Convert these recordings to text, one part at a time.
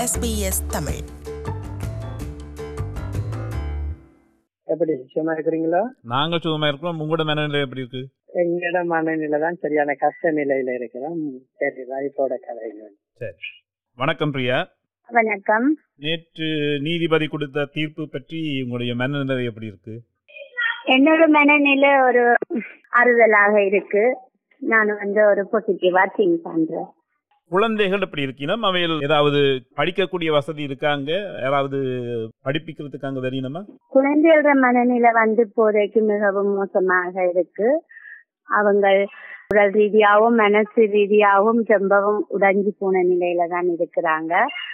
SBS Tamil எப்படி சும்மா இருக்கிறீங்களா நாங்கள் சுகமா இருக்கிறோம் உங்களோட மனநிலை எப்படி இருக்கு எங்களோட மனநிலை தான் சரியான கஷ்ட நிலையில இருக்கிறோம் சரி லைஃபோட கதைங்க சரி வணக்கம் பிரியா வணக்கம் நேற்று நீதிபதி கொடுத்த தீர்ப்பு பற்றி உங்களுடைய மனநிலை எப்படி இருக்கு என்னோட மனநிலை ஒரு ஆறுதலாக இருக்கு நான் வந்து ஒரு பாசிட்டிவா திங்க் பண்றேன் குழந்தைகள் எப்படி இருக்கீங்கன்னா அவையில் ஏதாவது படிக்கக்கூடிய வசதி இருக்காங்க யாராவது படிப்பிக்கிறதுக்கு அங்க தெரியணுமா குழந்தைகளோட மனநிலை வந்து இப்போதைக்கு மிகவும் மோசமாக இருக்கு அவங்க உடல் ரீதியாகவும் மனசு ரீதியாகவும் ரொம்பவும் உடைஞ்சு போன நிலையில தான் இருக்கிறாங்க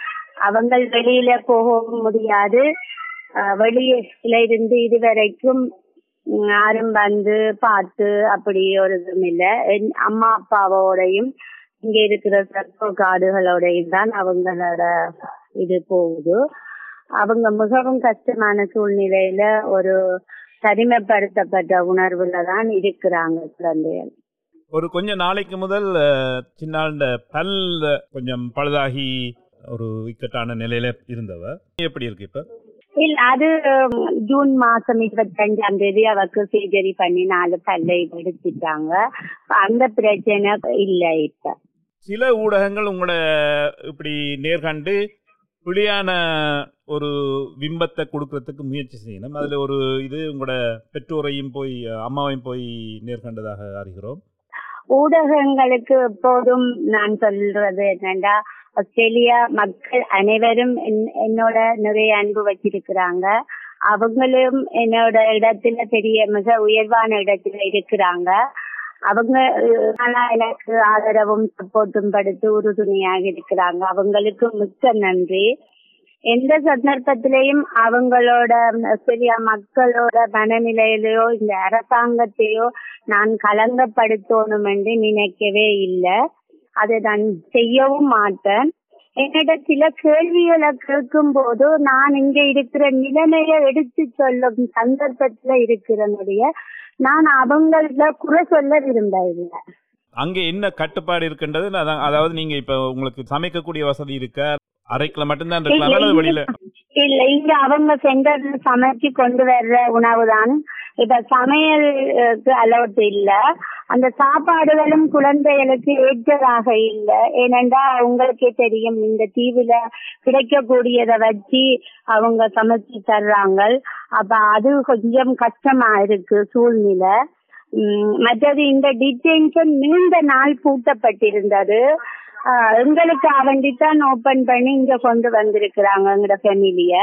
அவங்க வெளியில போகவும் முடியாது அஹ் வெளியில இருந்து இதுவரைக்கும் உம், யாரும் வந்து பார்த்து அப்படி ஒரு இதுவும் இல்லை என் அம்மா அப்பாவோடையும் இங்க இருக்கிற சர்க்கோ காடுகளோடையும் தான் அவங்களோட இது போகுது அவங்க மிகவும் கஷ்டமான சூழ்நிலையில ஒரு தனிமைப்படுத்தப்பட்ட உணர்வுல தான் இருக்கிறாங்க குழந்தைகள் ஒரு கொஞ்ச நாளைக்கு முதல் அஹ், சின்னாண்ட பல் கொஞ்சம் பழுதாகி ஒரு இக்கட்டான நிலையில இருந்தவ எப்படி இருக்கு இப்ப இல்ல அது உம், ஜூன் மாசம் இருபத்தஞ்சாம் தேதி அவருக்கு சர்ஜரி பண்ணி நாலு பல்லை எடுத்துட்டாங்க அந்த பிரச்சனை இல்ல இப்ப சில ஊடகங்கள் உங்களோட இப்படி நேர்கண்டு பிழையான ஒரு பிம்பத்தை கொடுக்கறதுக்கு முயற்சி செய்யணும் அதுல ஒரு இது உங்களோட பெற்றோரையும் போய் அம்மாவையும் போய் நேர்கண்டதாக அறிகிறோம் ஊடகங்களுக்கு எப்போதும் நான் சொல்றது என்னன்னா ஆஸ்திரேலியா மக்கள் அனைவரும் என்- என்னோட நிறைய அன்பு வச்சிருக்கிறாங்க அவங்களும் என்னோட இடத்துல பெரிய மிக உயர்வான இடத்துல இருக்கிறாங்க அவங்க அஹ், ஆனா எனக்கு ஆதரவும் சப்போர்ட்டும் படுத்து உறுதுணையாக இருக்கிறாங்க அவங்களுக்கு மிக்க நன்றி எந்த சந்தர்ப்பத்திலையும் அவங்களோட சரியா மக்களோட மனநிலையிலயோ இந்த அரசாங்கத்தையோ நான் கலங்கப்படுத்தணும் என்று நினைக்கவே இல்லை அதை நான் செய்யவும் மாட்டேன் என்னிட சில கேள்விகளை கேட்கும் போது நான் இங்க இருக்கிற நிலைமையை எடுத்து சொல்லும் சந்தர்ப்பத்துல இருக்கிறனுடைய நான் அவங்கள குறை சொல்ல விரும்ப இல்லை அங்க என்ன கட்டுப்பாடு இருக்கின்றது அதான் அதாவது நீங்க இப்ப உங்களுக்கு சமைக்கக்கூடிய வசதி இருக்கா அறைக்குள்ள மட்டும்தான் இருக்கலாம் அல்லது வெளியில இல்ல இங்க அவங்க சென்டர்ல சமைச்சு கொண்டு வர்ற உணவு தான் இப்ப சமையலுக்கு அலௌட் இல்ல அந்த சாப்பாடுகளும் குழந்தைகளுக்கு ஏற்றதாக இல்ல ஏனென்றா உங்களுக்கே தெரியும் இந்த தீவுல கிடைக்கக்கூடியதை வச்சு அவங்க சமைச்சு தர்றாங்க அப்ப அது கொஞ்சம் கஷ்டமா இருக்கு சூழ்நிலை உம் மற்றது இந்த டிடென்ஷன் நீண்ட நாள் பூட்டப்பட்டிருந்தது ஆஹ் எங்களுக்கு அவண்டித்தான் ஓபன் பண்ணி இங்க கொண்டு வந்திருக்கிறாங்க எங்களோட ஃபேமிலிய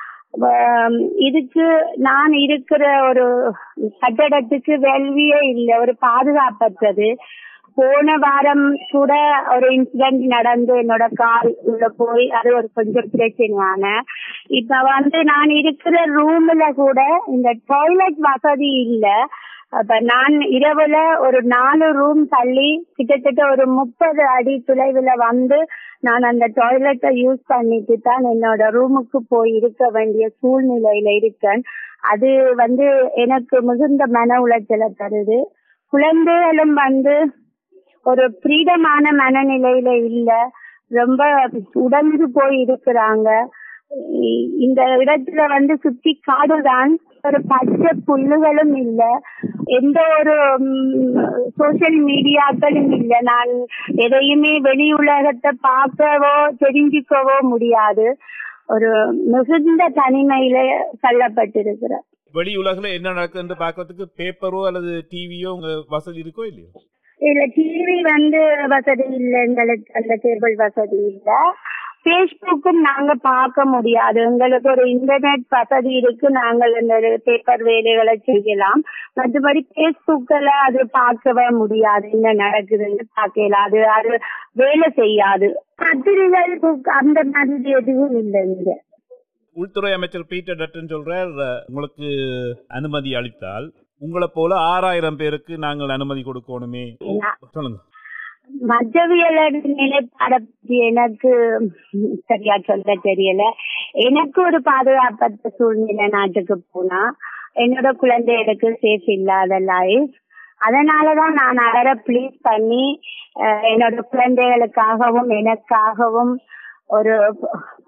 இதுக்கு நான் இருக்கிற ஒரு கட்டடத்துக்கு வேள்வியே இல்லை ஒரு பாதுகாப்பற்றது போன வாரம் கூட ஒரு இன்சிடென்ட் நடந்து என்னோட கால் உள்ள போய் அது ஒரு கொஞ்சம் பிரச்சனையான இப்ப வந்து நான் இருக்கிற ரூம்ல கூட இந்த டாய்லெட் வசதி இல்ல அப்ப நான் இரவுல ஒரு நாலு ரூம் தள்ளி கிட்டத்தட்ட ஒரு முப்பது அடி தொலைவுல வந்து நான் அந்த டாய்லெட்டை யூஸ் பண்ணிட்டு தான் என்னோட ரூமுக்கு போய் இருக்க வேண்டிய சூழ்நிலையில இருக்கேன் அது வந்து எனக்கு மிகுந்த மன உளைச்சலை தருது குழந்தைகளும் வந்து ஒரு ஃப்ரீடமான மனநிலையில இல்ல ரொம்ப உடஞ்சு போய் இருக்கிறாங்க இ- இந்த இடத்துல வந்து சுத்தி காடுதான் ஒரு பச்சை புல்லுகளும் இல்ல எந்த ஒரு சோசியல் மீடியாக்களும் இல்ல நான் எதையுமே வெளி உலகத்தை பார்க்கவோ தெரிஞ்சுக்கவோ முடியாது ஒரு மிகுந்த தனிமையில தள்ளப்பட்டிருக்கிறேன் வெளி உலகில் என்ன நடக்குதுன்னு பார்க்கறதுக்கு பேப்பரோ அல்லது டிவியோ உங்க வசதி இருக்கோ இல்லையோ இல்ல டிவி வந்து வசதி இல்ல எங்களுக்கு அந்த கேபிள் வசதி இல்ல பேஸ்புக்கும் நாங்க பார்க்க முடியாது எங்களுக்கு ஒரு இன்டர்நெட் வசதி இருக்கு நாங்கள் இந்த பேப்பர் வேலைகளை செய்யலாம் மற்றபடி பேஸ்புக்ல அது பார்க்கவே முடியாது என்ன நடக்குதுன்னு பார்க்கலாம் அது அது வேலை செய்யாது பத்திரிகை book அந்த மாதிரி எதுவும் இல்லை இங்க உள்துறை அமைச்சர் பீட்டர் டட்டன் சொல்றார் அஹ், உங்களுக்கு அனுமதி அளித்தால் உங்களை போல ஆறாயிரம் பேருக்கு நாங்கள் அனுமதி கொடுக்கணுமே சொல்லுங்க மற்றவியலோட நிலைப்பாட பத்தி எனக்கு சரியா சொல்ல தெரியல எனக்கு ஒரு பாதுகாப்பற்ற சூழ்நிலை நாட்டுக்கு போனா என்னோட குழந்தைகளுக்கு சேஃப் இல்லாத லைஃப் அதனாலதான் நான் அவரை ப்ளீஸ் பண்ணி அஹ், என்னோட குழந்தைகளுக்காகவும் எனக்காகவும் ஒரு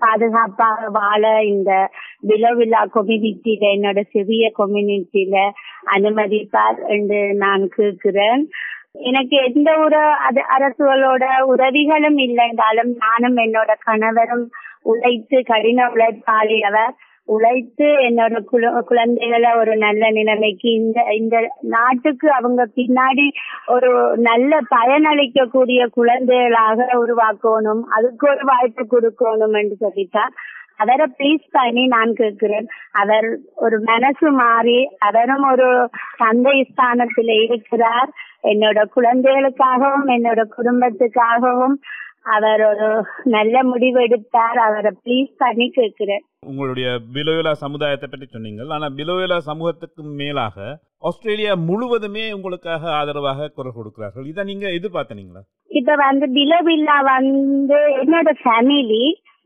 பாதுகாப்பாக வாழ இந்த விலவில்லா கம்யூனிட்டியில என்னோட சிறிய கம்யூனிட்டியில அனுமதிப்பார் என்று நான் கேட்கிறேன் எனக்கு எந்த ஒரு அது- அரசுகளோட உதவிகளும் இல்லை என்றாலும் நானும் என்னோட கணவரும் உழைத்து கடின உழைப்பாளியவர் உழைத்து என்னோட குழ- குழந்தைகளை ஒரு நல்ல நிலைமைக்கு இந்த இந்த நாட்டுக்கு அவங்க பின்னாடி ஒரு நல்ல பயனளிக்கக்கூடிய குழந்தைகளாக உருவாக்கணும் அதுக்கு ஒரு வாய்ப்பு கொடுக்கணும் என்று சொல்லிட்டார் அவரை ப்ளீஸ் பண்ணி நான் கேட்கிறேன் அவர் ஒரு மனசு மாறி அவரும் ஒரு தந்தை ஸ்தானத்தில் இருக்கிறார் என்னோட குழந்தைகளுக்காகவும் என்னோட குடும்பத்துக்காகவும் அவர் ஒரு நல்ல முடிவு எடுத்தார் அவரை ப்ளீஸ் பண்ணி கேட்கிறேன் உங்களுடைய பிலோவேலா சமுதாயத்தை பற்றி சொன்னீங்க ஆனால் பிலோவேலா சமூகத்துக்கு மேலாக ஆஸ்திரேலியா முழுவதுமே உங்களுக்காக ஆதரவாக குரல் கொடுக்கிறார்கள் இதை நீங்க எதிர்பார்த்தனீங்களா இப்ப வந்து பிலவில்லா வந்து என்னோட ஃபேமிலி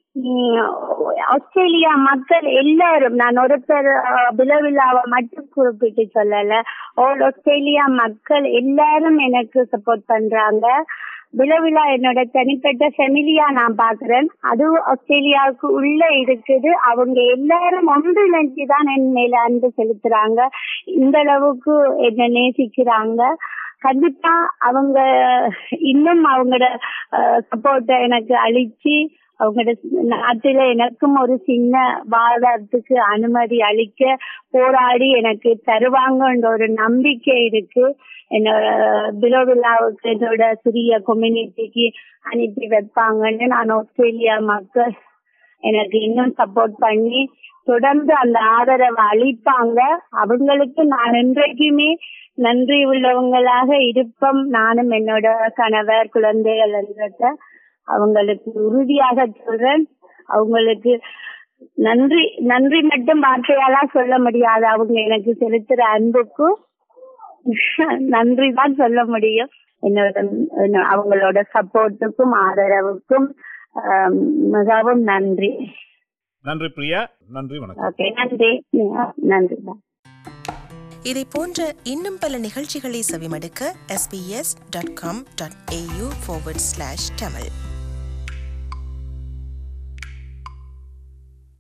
ஆஸ்திரேலியா மக்கள் எல்லாரும் நான் ஒருத்தர் அஹ், பிலவில்லாவை மட்டும் குறிப்பிட்டு சொல்லல ஆல் ஆஸ்திரேலியா மக்கள் எல்லாரும் எனக்கு சப்போர்ட் பண்றாங்க பிலவிழா என்னோட தனிப்பட்ட ஃபெமிலியா நான் பாக்குறேன் அது ஆஸ்திரேலியாவுக்கு உள்ள இருக்குது அவங்க எல்லாரும் ஒன்றிணைஞ்சு தான் என் மேல அன்பு செலுத்துறாங்க இந்த அளவுக்கு என்ன நேசிக்கிறாங்க கண்டிப்பா அவங்க இன்னும் அவங்களோட சப்போர்ட்டை எனக்கு அளிச்சு அவங்களோட நாட்டுல எனக்கும் ஒரு சின்ன வாழ்றதுக்கு அனுமதி அளிக்க போராடி எனக்கு தருவாங்கன்ற ஒரு நம்பிக்கை இருக்கு என்னோட பிலோவிழாவுக்கு என்னோட சிறிய கம்யூனிட்டிக்கு அனுப்பி வைப்பாங்கன்னு நான் ஆஸ்திரேலியா மக்கள் எனக்கு இன்னும் சப்போர்ட் பண்ணி தொடர்ந்து அந்த ஆதரவை அளிப்பாங்க அவங்களுக்கு நான் இன்றைக்குமே நன்றி உள்ளவங்களாக இருப்போம் நானும் என்னோட கணவர் குழந்தைகள் என்றத அவங்களுக்கு உறுதியாக சொல்றேன் அவங்களுக்கு நன்றி நன்றி மட்டும் வார்த்தையாலா சொல்ல முடியாது அவங்க எனக்கு செலுத்துற அன்புக்கும் நன்றி தான் சொல்ல முடியும் என்னோட என்ன- அவங்களோட சப்போர்ட்டுக்கும் ஆதரவுக்கும் ஆம், மிகவும் நன்றி நன்றி பிரியா நன்றி வணக்கம் ஓகே நன்றி நன்றி தான் இதை போன்ற இன்னும் பல நிகழ்ச்சிகளை செவிமடுக்க sbs.com.au forward slash tamil